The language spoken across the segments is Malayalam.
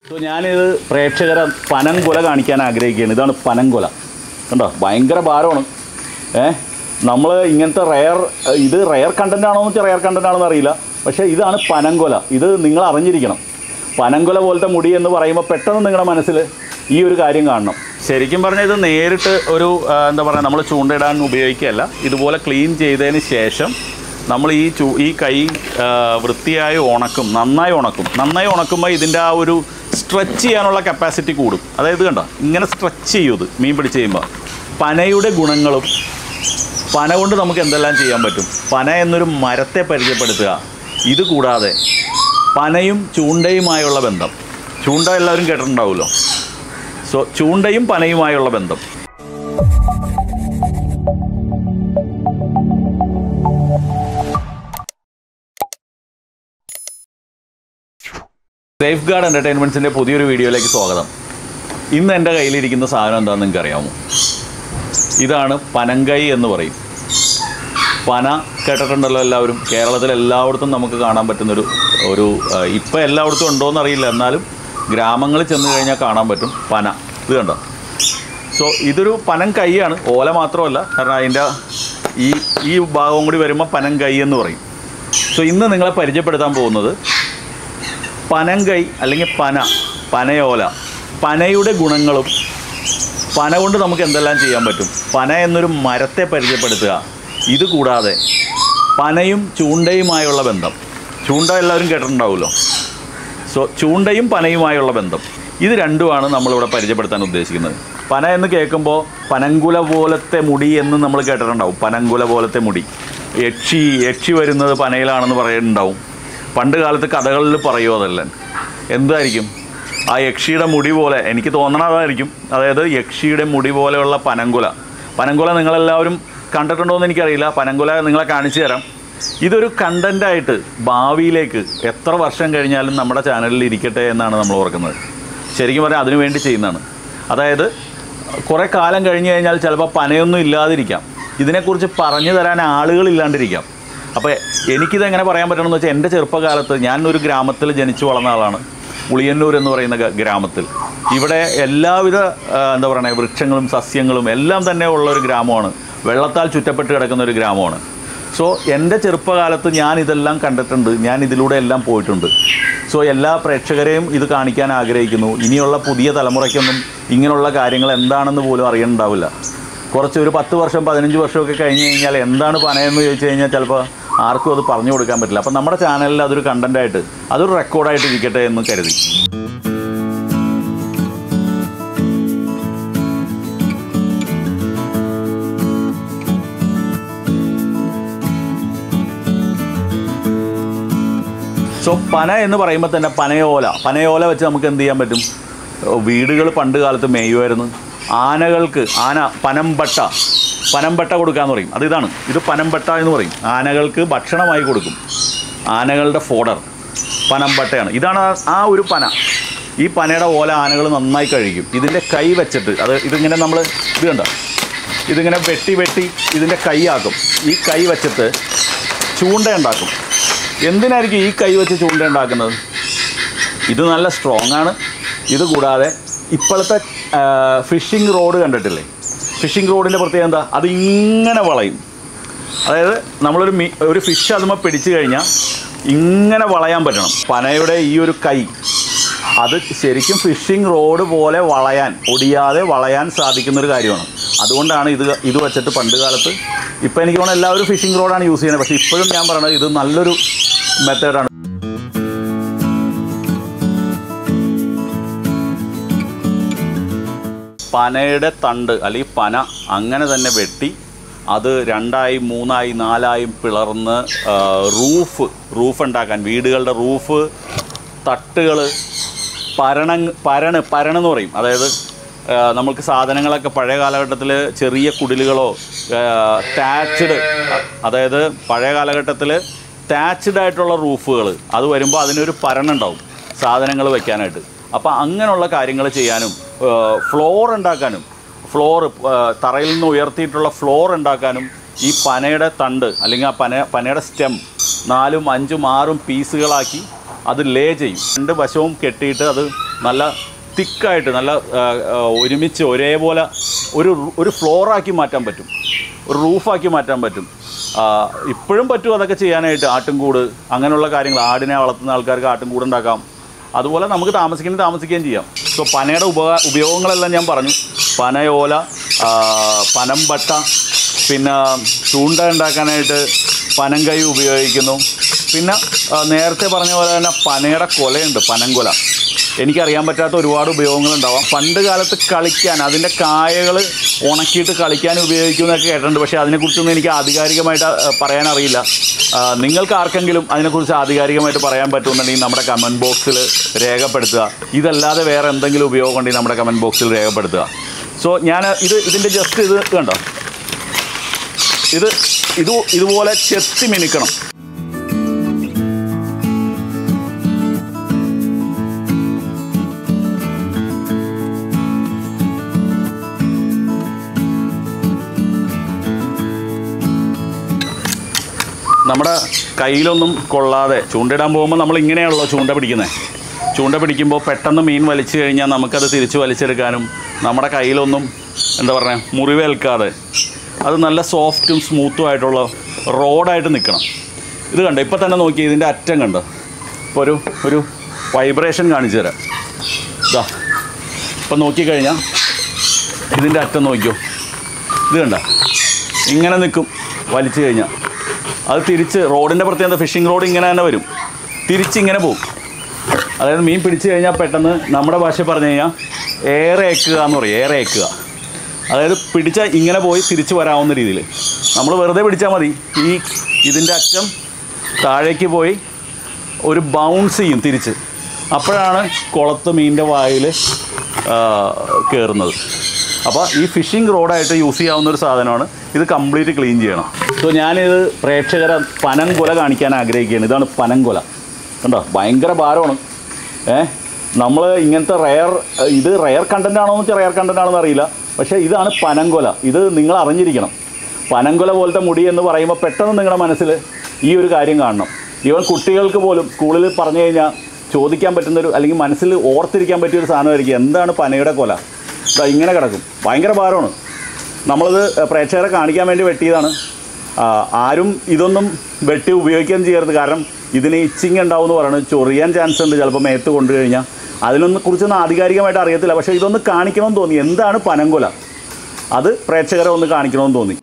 സോ ഞാനിത് പ്രേക്ഷകരെ പനങ്കൊല കാണിക്കാൻ ആഗ്രഹിക്കുകയാണ് ഇതാണ് പനങ്കൊല കണ്ടോ ഭയങ്കര ഭാരമാണ് ഏ നമ്മൾ ഇങ്ങനത്തെ റയർ ഇത് റയർ കണ്ടൻ്റ് ആണോ എന്ന് വെച്ചാൽ റയർ കണ്ടൻ്റ് ആണെന്ന് അറിയില്ല പക്ഷേ ഇതാണ് പനങ്കൊല ഇത് നിങ്ങൾ അറിഞ്ഞിരിക്കണം പനങ്കൊല പോലത്തെ മുടി എന്ന് പറയുമ്പോൾ പെട്ടെന്ന് നിങ്ങളുടെ മനസ്സിൽ ഈ ഒരു കാര്യം കാണണം ശരിക്കും പറഞ്ഞാൽ ഇത് നേരിട്ട് ഒരു ആ, എന്താ പറയുക നമ്മൾ ചൂണ്ടയിടാൻ ഉപയോഗിക്കുകയല്ല ഇതുപോലെ ക്ലീൻ ചെയ്തതിന് ശേഷം നമ്മൾ ഈ ചൂ ഈ കൈ ആ, വൃത്തിയായി ഉണക്കും നന്നായി ഉണക്കും നന്നായി ഉണക്കുമ്പോൾ ഇതിൻ്റെ ആ ഒരു സ്ട്രെച്ച് ചെയ്യാനുള്ള കപ്പാസിറ്റി കൂടും അതായത് കണ്ടോ ഇങ്ങനെ സ്ട്രെച്ച് ചെയ്യും ഇത് മീൻ പിടിച്ച് ചെയ്യുമ്പോൾ പനയുടെ ഗുണങ്ങളും പന കൊണ്ട് നമുക്ക് എന്തെല്ലാം ചെയ്യാൻ പറ്റും പന എന്നൊരു മരത്തെ പരിചയപ്പെടുത്തുക ഇത് കൂടാതെ പനയും ചൂണ്ടയുമായുള്ള ബന്ധം ചൂണ്ട എല്ലാവരും കേട്ടിട്ടുണ്ടാവുമല്ലോ സോ ചൂണ്ടയും പനയുമായുള്ള ബന്ധം സേഫ് ഗാർഡ് എൻ്റർടൈൻമെൻറ്റ്സിൻ്റെ പുതിയൊരു വീഡിയോയിലേക്ക് സ്വാഗതം ഇന്ന് എൻ്റെ കയ്യിലിരിക്കുന്ന സാധനം എന്താണെന്ന് നിങ്ങൾക്ക് അറിയാമോ ഇതാണ് പനങ്കൈ എന്ന് പറയും പന കേട്ടിട്ടുണ്ടല്ലോ എല്ലാവരും കേരളത്തിൽ എല്ലായിടത്തും നമുക്ക് കാണാൻ പറ്റുന്നൊരു ഒരു ഇപ്പം എല്ലായിടത്തും ഉണ്ടോയെന്ന് അറിയില്ല എന്നാലും ഗ്രാമങ്ങളിൽ ചെന്ന് കഴിഞ്ഞാൽ കാണാൻ പറ്റും പന ഇത് കണ്ടോ സോ ഇതൊരു പനം കൈയാണ് ഓല മാത്രമല്ല കാരണം അതിൻ്റെ ഈ ഈ ഭാഗം കൂടി വരുമ്പോൾ പനം കൈ എന്ന് പറയും സോ ഇന്ന് നിങ്ങളെ പരിചയപ്പെടുത്താൻ പോകുന്നത് പനങ്കൈ അല്ലെങ്കിൽ പന പനയോല പനയുടെ ഗുണങ്ങളും പന കൊണ്ട് നമുക്ക് എന്തെല്ലാം ചെയ്യാൻ പറ്റും പന എന്നൊരു മരത്തെ പരിചയപ്പെടുത്തുക ഇത് കൂടാതെ പനയും ചൂണ്ടയുമായുള്ള ബന്ധം ചൂണ്ട എല്ലാവരും കേട്ടിട്ടുണ്ടാവുമല്ലോ സോ ചൂണ്ടയും പനയുമായുള്ള ബന്ധം ഇത് രണ്ടുമാണ് നമ്മളിവിടെ പരിചയപ്പെടുത്താൻ ഉദ്ദേശിക്കുന്നത് പന എന്ന് കേൾക്കുമ്പോൾ പനങ്കുല പോലത്തെ മുടി എന്ന് നമ്മൾ കേട്ടിട്ടുണ്ടാവും പനങ്കുല പോലത്തെ മുടി യക്ഷി യക്ഷി വരുന്നത് പനയിലാണെന്ന് പറയുന്നുണ്ടാവും പണ്ട് കാലത്ത് കഥകളിൽ പറയുമോ അതെല്ലാം എന്തായിരിക്കും ആ യക്ഷിയുടെ മുടി പോലെ എനിക്ക് തോന്നണതായിരിക്കും അതായത് യക്ഷിയുടെ മുടി പോലെയുള്ള പനങ്കുല പനങ്കുല നിങ്ങളെല്ലാവരും കണ്ടിട്ടുണ്ടോ എന്ന് എനിക്കറിയില്ല പനങ്കുല നിങ്ങളെ കാണിച്ചു തരാം ഇതൊരു കണ്ടൻ്റായിട്ട് ഭാവിയിലേക്ക് എത്ര വർഷം കഴിഞ്ഞാലും നമ്മുടെ ചാനലിൽ ഇരിക്കട്ടെ എന്നാണ് നമ്മൾ ഓർക്കുന്നത് ശരിക്കും പറഞ്ഞാൽ അതിനു വേണ്ടി ചെയ്യുന്നതാണ് അതായത് കുറേ കാലം കഴിഞ്ഞ് കഴിഞ്ഞാൽ ചിലപ്പോൾ പനയൊന്നും ഇല്ലാതിരിക്കാം ഇതിനെക്കുറിച്ച് പറഞ്ഞു തരാൻ ആളുകളില്ലാണ്ടിരിക്കാം അപ്പോൾ എനിക്കിത് എങ്ങനെ പറയാൻ പറ്റണമെന്ന് വെച്ചാൽ എൻ്റെ ചെറുപ്പകാലത്ത് ഞാൻ ഒരു ഗ്രാമത്തിൽ ജനിച്ചു വളർന്ന ആളാണ് ഉളിയന്നൂർ എന്ന് പറയുന്ന ഗ- ഗ്രാമത്തിൽ ഇവിടെ എല്ലാവിധ ആ, എന്താ പറയുക വൃക്ഷങ്ങളും സസ്യങ്ങളും എല്ലാം തന്നെ ഉള്ള ഒരു ഗ്രാമമാണ് വെള്ളത്താൽ ചുറ്റപ്പെട്ട് കിടക്കുന്ന ഒരു ഗ്രാമമാണ് സോ എൻ്റെ ചെറുപ്പകാലത്ത് ഞാൻ ഇതെല്ലാം കണ്ടിട്ടുണ്ട് ഞാൻ ഇതിലൂടെ എല്ലാം പോയിട്ടുണ്ട് സോ എല്ലാ പ്രേക്ഷകരെയും ഇത് കാണിക്കാൻ ആഗ്രഹിക്കുന്നു ഇനിയുള്ള പുതിയ തലമുറയ്ക്കൊന്നും ഇങ്ങനെയുള്ള കാര്യങ്ങൾ എന്താണെന്ന് പോലും അറിയണ്ടാവില്ല കുറച്ച് ഒരു പത്ത് വർഷം പതിനഞ്ച് വർഷമൊക്കെ കഴിഞ്ഞ് കഴിഞ്ഞാൽ എന്താണ് പനയെന്ന് ചോദിച്ചു കഴിഞ്ഞാൽ ചിലപ്പോൾ ആർക്കും അത് പറഞ്ഞു കൊടുക്കാൻ പറ്റില്ല അപ്പം നമ്മുടെ ചാനലിൽ അതൊരു കണ്ടൻ്റായിട്ട് അതൊരു റെക്കോർഡായിട്ട് ഇരിക്കട്ടെ എന്ന് കരുതി സോ പന എന്ന് പറയുമ്പോൾ തന്നെ പനയോല പനയോല വെച്ച് നമുക്ക് എന്ത് ചെയ്യാൻ പറ്റും വീടുകൾ പണ്ട് കാലത്ത് മേയുമായിരുന്നു ആനകൾക്ക് ആന പനമ്പട്ട പനമ്പട്ട കൊടുക്കാന്ന് പറയും അത് ഇതാണ് ഇത് പനമ്പട്ട എന്ന് പറയും ആനകൾക്ക് ഭക്ഷണമായി കൊടുക്കും ആനകളുടെ ഫോഡർ പനമ്പട്ടയാണ് ഇതാണ് ആ- ആ ഒരു പന ഈ പനയുടെ ഓല ആനകൾ നന്നായി കഴിക്കും ഇതിൻ്റെ കൈ വെച്ചിട്ട് അത് ഇതിങ്ങനെ നമ്മൾ ഇത് കണ്ട ഇതിങ്ങനെ വെട്ടി വെട്ടി ഇതിൻ്റെ കൈയാക്കും ഈ കൈ വെച്ചിട്ട് ചൂണ്ട ഉണ്ടാക്കും എന്തിനായിരിക്കും ഈ കൈ വെച്ച് ചൂണ്ട ഉണ്ടാക്കുന്നത് ഇത് നല്ല സ്ട്രോങ് ആണ് ഇത് കൂടാതെ ഇപ്പോഴത്തെ ഫിഷിംഗ് റോഡ് കണ്ടിട്ടില്ലേ ഫിഷിംഗ് റോഡിൻ്റെ പ്രത്യേകത എന്താ അത് ഇങ്ങനെ വളയും അതായത് നമ്മളൊരു മീ ഒരു ഫിഷ് അതുമ്പോൾ പിടിച്ചു കഴിഞ്ഞാൽ ഇങ്ങനെ വളയാൻ പറ്റണം പനയുടെ ഈ ഒരു കൈ അത് ശരിക്കും ഫിഷിംഗ് റോഡ് പോലെ വളയാൻ ഒടിയാതെ വളയാൻ സാധിക്കുന്ന ഒരു കാര്യമാണ് അതുകൊണ്ടാണ് ഇത് ഇത് വെച്ചിട്ട് പണ്ട് കാലത്ത് ഇപ്പം എനിക്ക് തോന്നുന്നു എല്ലാവരും ഫിഷിംഗ് റോഡാണ് യൂസ് ചെയ്യുന്നത് പക്ഷേ ഇപ്പോഴും ഞാൻ പറയുന്നത് ഇത് നല്ലൊരു മെത്തേഡാണ് പനയുടെ തണ്ട് അല്ലെങ്കിൽ പന അങ്ങനെ തന്നെ വെട്ടി അത് രണ്ടായി മൂന്നായി നാലായും പിളർന്ന് ആ, റൂഫ് റൂഫ് ഉണ്ടാക്കാൻ വീടുകളുടെ റൂഫ് തട്ടുകൾ പരണ പരണ് പരണെന്ന് പറയും അതായത് ആ, നമുക്ക് സാധനങ്ങളൊക്കെ പഴയ കാലഘട്ടത്തിൽ ചെറിയ കുടിലുകളോ ടാച്ച്ഡ് അതായത് പഴയ കാലഘട്ടത്തിൽ ടാച്ച്ഡ് ആയിട്ടുള്ള റൂഫുകൾ അത് വരുമ്പോൾ അതിനൊരു പരണുണ്ടാവും സാധനങ്ങൾ വെക്കാനായിട്ട് അപ്പോൾ അങ്ങനെയുള്ള കാര്യങ്ങൾ ചെയ്യാനും ഫ്ലോർ ഉണ്ടാക്കാനും ഫ്ലോർ തറയിൽ നിന്ന് ഉയർത്തിയിട്ടുള്ള ഫ്ലോർ ഉണ്ടാക്കാനും ഈ പനയുടെ തണ്ട് അല്ലെങ്കിൽ ആ പന പനയുടെ സ്റ്റെം നാലും അഞ്ചും ആറും പീസുകളാക്കി അത് ലേ ചെയ്യും രണ്ട് വശവും കെട്ടിയിട്ട് അത് നല്ല തിക്കായിട്ട് നല്ല ആ, ആ, ഒരുമിച്ച് ഒരേപോലെ ഒരു ഒരു ഫ്ലോറാക്കി മാറ്റാൻ പറ്റും ഒരു റൂഫാക്കി മാറ്റാൻ പറ്റും ആ, ഇപ്പോഴും പറ്റും അതൊക്കെ ചെയ്യാനായിട്ട് ആട്ടുംകൂട് അങ്ങനെയുള്ള കാര്യങ്ങൾ ആടിനെ വളർത്തുന്ന ആൾക്കാർക്ക് ആട്ടുംകൂട് ഉണ്ടാക്കാം അതുപോലെ നമുക്ക് താമസിക്കുന്നത് താമസിക്കുകയും ചെയ്യാം സോ പനയുടെ ഉപ ഉപയോഗങ്ങളെല്ലാം ഞാൻ പറഞ്ഞു പനയോല ആ, പനമ്പട്ട പിന്നെ ചൂണ്ട ഉണ്ടാക്കാനായിട്ട് പനങ്കൈ ഉപയോഗിക്കുന്നു പിന്നെ ആ, നേരത്തെ പറഞ്ഞ പോലെ തന്നെ പനയുടെ കൊലയുണ്ട് പനങ്കൊല എനിക്കറിയാൻ പറ്റാത്ത ഒരുപാട് ഉപയോഗങ്ങളുണ്ടാവാം പണ്ട് കാലത്ത് കളിക്കാൻ അതിൻ്റെ കായകൾ ഉണക്കിയിട്ട് കളിക്കാൻ ഉപയോഗിക്കുമെന്നൊക്കെ കേട്ടിട്ടുണ്ട് പക്ഷേ അതിനെക്കുറിച്ചൊന്നും എനിക്ക് ആധികാരികമായിട്ട് ആ, പറയാൻ അറിയില്ല ആ, നിങ്ങൾക്ക് ആർക്കെങ്കിലും അതിനെക്കുറിച്ച് ആധികാരികമായിട്ട് പറയാൻ പറ്റുമെന്നുണ്ടെങ്കിൽ നമ്മുടെ കമൻറ്റ് ബോക്സിൽ രേഖപ്പെടുത്തുക ഇതല്ലാതെ വേറെ എന്തെങ്കിലും ഉപയോഗം ഉണ്ടെങ്കിൽ നമ്മുടെ കമൻറ്റ് ബോക്സിൽ രേഖപ്പെടുത്തുക സോ ഞാൻ ഇത് ഇതിൻ്റെ ജസ്റ്റ് ഇത് കണ്ടോ ഇത് ഇത് ഇതുപോലെ ചെത്തി മിനുക്കണം നമ്മുടെ കയ്യിലൊന്നും കൊള്ളാതെ ചൂണ്ടയിടാൻ പോകുമ്പോൾ നമ്മൾ ഇങ്ങനെയാണല്ലോ ചൂണ്ട പിടിക്കുന്നത് ചൂണ്ട പിടിക്കുമ്പോൾ പെട്ടെന്ന് മീൻ വലിച്ചു കഴിഞ്ഞാൽ നമുക്കത് തിരിച്ച് വലിച്ചെടുക്കാനും നമ്മുടെ കയ്യിലൊന്നും എന്താ പറയുക മുറിവേൽക്കാതെ അത് നല്ല സോഫ്റ്റും സ്മൂത്തും ആയിട്ടുള്ള റോഡായിട്ട് നിൽക്കണം ഇത് കണ്ടോ ഇപ്പം തന്നെ നോക്കി ഇതിൻ്റെ അറ്റം കണ്ടോ ഇപ്പോൾ ഒരു ഒരു വൈബ്രേഷൻ കാണിച്ചു തരാം ഇതാ ഇപ്പം നോക്കിക്കഴിഞ്ഞാൽ ഇതിൻ്റെ അറ്റം നോക്കിയോ ഇത് കണ്ട ഇങ്ങനെ നിൽക്കും വലിച്ചു കഴിഞ്ഞാൽ അത് തിരിച്ച് റോഡിൻ്റെ പ്രത്യേകത ഫിഷിംഗ് റോഡ് ഇങ്ങനെ തന്നെ വരും തിരിച്ചിങ്ങനെ പോകും അതായത് മീൻ പിടിച്ചു കഴിഞ്ഞാൽ പെട്ടെന്ന് നമ്മുടെ ഭാഷ പറഞ്ഞു കഴിഞ്ഞാൽ ഏറെ ഏക്കുക എന്ന് പറയും ഏറെ ഏക്കുക അതായത് പിടിച്ചാൽ ഇങ്ങനെ പോയി തിരിച്ച് വരാവുന്ന രീതിയിൽ നമ്മൾ വെറുതെ പിടിച്ചാൽ മതി ഈ ഇതിൻ്റെ അറ്റം താഴേക്ക് പോയി ഒരു ബൗൺസ് ചെയ്യും തിരിച്ച് അപ്പോഴാണ് കുളത്ത് മീനിൻ്റെ വായിൽ കയറുന്നത് അപ്പോൾ ഈ ഫിഷിംഗ് റോഡായിട്ട് യൂസ് ചെയ്യാവുന്ന ഒരു സാധനമാണ് ഇത് കംപ്ലീറ്റ് ക്ലീൻ ചെയ്യണം സോ ഞാനിത് പ്രേക്ഷകരെ പനംകൊല കാണിക്കാൻ ആഗ്രഹിക്കുകയാണ് ഇതാണ് പനംകൊല കണ്ടോ ഭയങ്കര ഭാരമാണ് ഏ നമ്മൾ ഇങ്ങനത്തെ റയർ ഇത് റയർ കണ്ടൻ്റ് ആണോ എന്ന് വെച്ചാൽ റയർ കണ്ടൻ്റ് ആണെന്ന് അറിയില്ല പക്ഷേ ഇതാണ് പനംകൊല ഇത് നിങ്ങൾ അറിഞ്ഞിരിക്കണം പനംകൊല പോലത്തെ മുടി എന്ന് പറയുമ്പോൾ പെട്ടെന്ന് നിങ്ങളുടെ മനസ്സിൽ ഈ ഒരു കാര്യം കാണണം ഈവൻ കുട്ടികൾക്ക് പോലും സ്കൂളിൽ പറഞ്ഞു കഴിഞ്ഞാൽ ചോദിക്കാൻ പറ്റുന്നൊരു അല്ലെങ്കിൽ മനസ്സിൽ ഓർത്തിരിക്കാൻ പറ്റിയ ഒരു സാധനമായിരിക്കും എന്താണ് പനയുടെ കൊല ദാ ഇങ്ങനെ കിടക്കും ഭയങ്കര ഭാരമാണ് നമ്മളിത് പ്രേക്ഷകരെ കാണിക്കാൻ വേണ്ടി വെട്ടിയതാണ് ആ, ആരും ഇതൊന്നും വെട്ടി ഉപയോഗിക്കുകയും ചെയ്യരുത് കാരണം ഇതിന് ഇച്ചിങ് ഉണ്ടാവും എന്ന് പറയുന്നത് ചൊറിയാൻ ചാൻസ് ഉണ്ട് ചിലപ്പോൾ മേത്ത് കൊണ്ടു കഴിഞ്ഞാൽ അതിനൊന്നും കുറിച്ചൊന്നും ആധികാരികമായിട്ട് അറിയത്തില്ല പക്ഷേ ഇതൊന്ന് കാണിക്കണമെന്ന് തോന്നി എന്താണ് പനങ്കൊല അത് പ്രേക്ഷകരെ ഒന്ന് കാണിക്കണമെന്ന് തോന്നി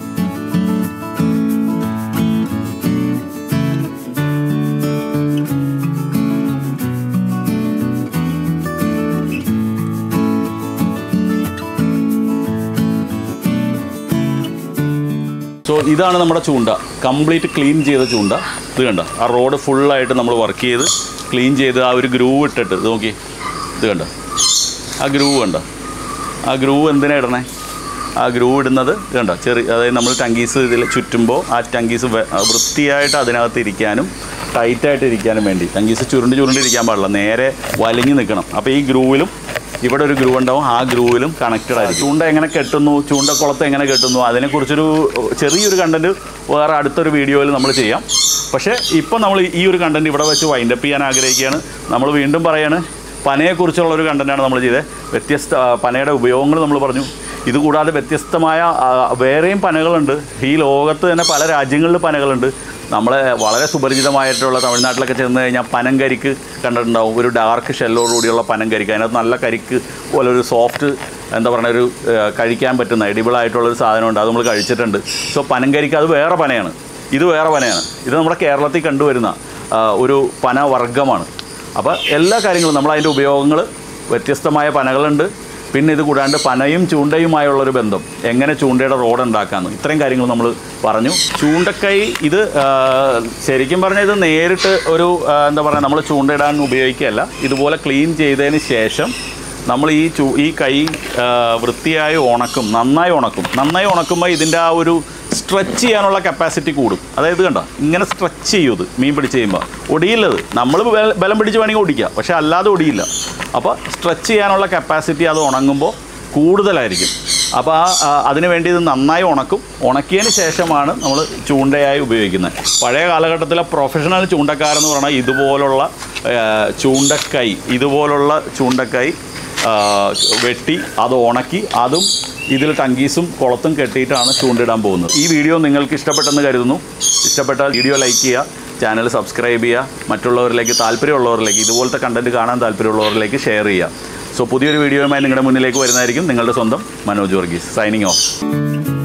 സോ ഇതാണ് നമ്മുടെ ചൂണ്ട കംപ്ലീറ്റ് ക്ലീൻ ചെയ്ത ചൂണ്ട ഇത് കണ്ട ആ റോഡ് ഫുള്ളായിട്ട് നമ്മൾ വർക്ക് ചെയ്ത് ക്ലീൻ ചെയ്ത് ആ ഒരു ഗ്രൂവ് ഇട്ടിട്ട് ഇത് നോക്കി ഇത് കണ്ട ആ ഗ്രൂവ് കണ്ട ആ ഗ്രൂവ് എന്തിനാ ഇടണേ ആ ഗ്രൂവ് ഇടുന്നത് ഇത് കണ്ട ചെറിയ അതായത് നമ്മൾ ടങ്കീസ് ഇതിൽ ചുറ്റുമ്പോൾ ആ ടങ്കീസ് വെ- ആ വൃത്തിയായിട്ട് അതിനകത്ത് ഇരിക്കാനും ടൈറ്റായിട്ട് ഇരിക്കാനും വേണ്ടി ടങ്കീസ് ചുരുണ്ട് ചുരുണ്ട് ഇരിക്കാൻ പാടില്ല നേരെ വലിഞ്ഞ് നിൽക്കണം അപ്പോൾ ഈ ഗ്രൂവിലും ഇവിടെ ഒരു ഗ്രൂ ഉണ്ടാവും ആ ഗ്രൂവിലും കണക്റ്റഡ് ആയിരിക്കും ചൂണ്ട എങ്ങനെ കെട്ടുന്നു ചൂണ്ടക്കുളത്ത് എങ്ങനെ കെട്ടുന്നു അതിനെക്കുറിച്ചൊരു ചെറിയൊരു കണ്ടന്റ് വേറെ അടുത്തൊരു വീഡിയോയിൽ നമ്മൾ ചെയ്യാം പക്ഷേ ഇപ്പം നമ്മൾ ഈ ഒരു കണ്ടന്റ് ഇവിടെ വെച്ച് വൈൻഡപ്പ് ചെയ്യാൻ ആഗ്രഹിക്കുകയാണ് നമ്മൾ വീണ്ടും പറയാണ് പനയെക്കുറിച്ചുള്ള ഒരു കണ്ടന്റാണ് നമ്മൾ ചെയ്തത് വ്യത്യസ്ത ആ, പനയുടെ ഉപയോഗങ്ങൾ നമ്മൾ പറഞ്ഞു ഇതുകൂടാതെ വ്യത്യസ്തമായ ആ, വേറെയും പനകളുണ്ട് ഈ ലോകത്ത് തന്നെ പല രാജ്യങ്ങളിൽ പനകളുണ്ട് നമ്മളെ വളരെ സുപരിചിതമായിട്ടുള്ള തമിഴ്നാട്ടിലൊക്കെ ചെന്ന് കഴിഞ്ഞാൽ പനങ്കരിക്ക് കണ്ടിട്ടുണ്ടാവും ഒരു ഡാർക്ക് ഷെല്ലോടുകൂടിയുള്ള പനങ്കരിക്ക് അതിനകത്ത് നല്ല കരിക്ക് പോലെ ഒരു സോഫ്റ്റ് എന്താ പറയുക ഒരു ആ, കഴിക്കാൻ പറ്റുന്ന എഡിബിൾ ആയിട്ടുള്ളൊരു സാധനമുണ്ട് അത് നമ്മൾ കഴിച്ചിട്ടുണ്ട് സോ പനങ്കരിക്ക് അത് വേറെ പനയാണ് ഇത് വേറെ പനയാണ് ഇത് നമ്മുടെ കേരളത്തിൽ കണ്ടുവരുന്ന ആ, ഒരു പന വർഗ്ഗമാണ് അപ്പോൾ എല്ലാ കാര്യങ്ങളും നമ്മൾ അതിൻ്റെ ഉപയോഗങ്ങൾ വ്യത്യസ്തമായ പനകളുണ്ട് പിന്നെ ഇത് കൂടാണ്ട് പനയും ചൂണ്ടയുമായുള്ളൊരു ബന്ധം എങ്ങനെ ചൂണ്ടയുടെ റോഡ് ഉണ്ടാക്കാമെന്ന് ഇത്രയും കാര്യങ്ങൾ നമ്മൾ പറഞ്ഞു ചൂണ്ടക്കൈ ഇത് ആ, ശരിക്കും പറഞ്ഞാൽ ഇത് നേരിട്ട് ഒരു ആ, എന്താ പറയുക നമ്മൾ ചൂണ്ടയിടാൻ ഉപയോഗിക്കുകയല്ല ഇതുപോലെ ക്ലീൻ ചെയ്തതിന് ശേഷം നമ്മൾ ഈ ചൂ ഈ കൈ ആ, വൃത്തിയായി ഉണക്കും നന്നായി ഉണക്കും നന്നായി ഉണക്കുമ്പോൾ ഇതിൻ്റെ ആ ഒരു സ്ട്രെച്ച് ചെയ്യാനുള്ള കപ്പാസിറ്റി കൂടും അതായത് കണ്ടോ ഇങ്ങനെ സ്ട്രെച്ച് ചെയ്യും ഇത് മീൻ പിടിച്ച് കഴിയുമ്പോൾ ഒടിയില്ലത് നമ്മൾ ബലം പിടിച്ച് വേണമെങ്കിൽ ഒടിക്കുക പക്ഷേ അല്ലാതെ ഒടിയില്ല അപ്പോൾ സ്ട്രെച്ച് ചെയ്യാനുള്ള കപ്പാസിറ്റി അത് ഉണങ്ങുമ്പോൾ കൂടുതലായിരിക്കും അപ്പോൾ ആ ആ, അതിന് വേണ്ടി ഇത് നന്നായി ഉണക്കും ഉണക്കിയതിന് ശേഷമാണ് നമ്മൾ ചൂണ്ടയായി ഉപയോഗിക്കുന്നത് പഴയ കാലഘട്ടത്തിലെ പ്രൊഫഷണൽ ചൂണ്ടക്കാരെന്ന് പറഞ്ഞാൽ ഇതുപോലുള്ള ആ, ചൂണ്ടക്കൈ ഇതുപോലുള്ള ചൂണ്ടക്കൈ ആ, വെട്ടി അത് ഉണക്കി അതും ഇതിൽ ടങ്കീസും കുളത്തും കെട്ടിയിട്ടാണ് ചൂണ്ടിടാൻ പോകുന്നത് ഈ വീഡിയോ നിങ്ങൾക്ക് ഇഷ്ടപ്പെട്ടെന്ന് കരുതുന്നു ഇഷ്ടപ്പെട്ടാൽ വീഡിയോ ലൈക്ക് ചെയ്യുക ചാനൽ സബ്സ്ക്രൈബ് ചെയ്യുക മറ്റുള്ളവരിലേക്ക് താല്പര്യമുള്ളവരിലേക്ക് ഇതുപോലത്തെ കണ്ടൻറ്റ് കാണാൻ താല്പര്യമുള്ളവരിലേക്ക് ഷെയർ ചെയ്യുക സോ പുതിയൊരു വീഡിയോയുമായി നിങ്ങളുടെ മുന്നിലേക്ക് വരുന്നതായിരിക്കും നിങ്ങളുടെ സ്വന്തം മനോജ് വർഗീസ് സൈനിങ് ഓഫ്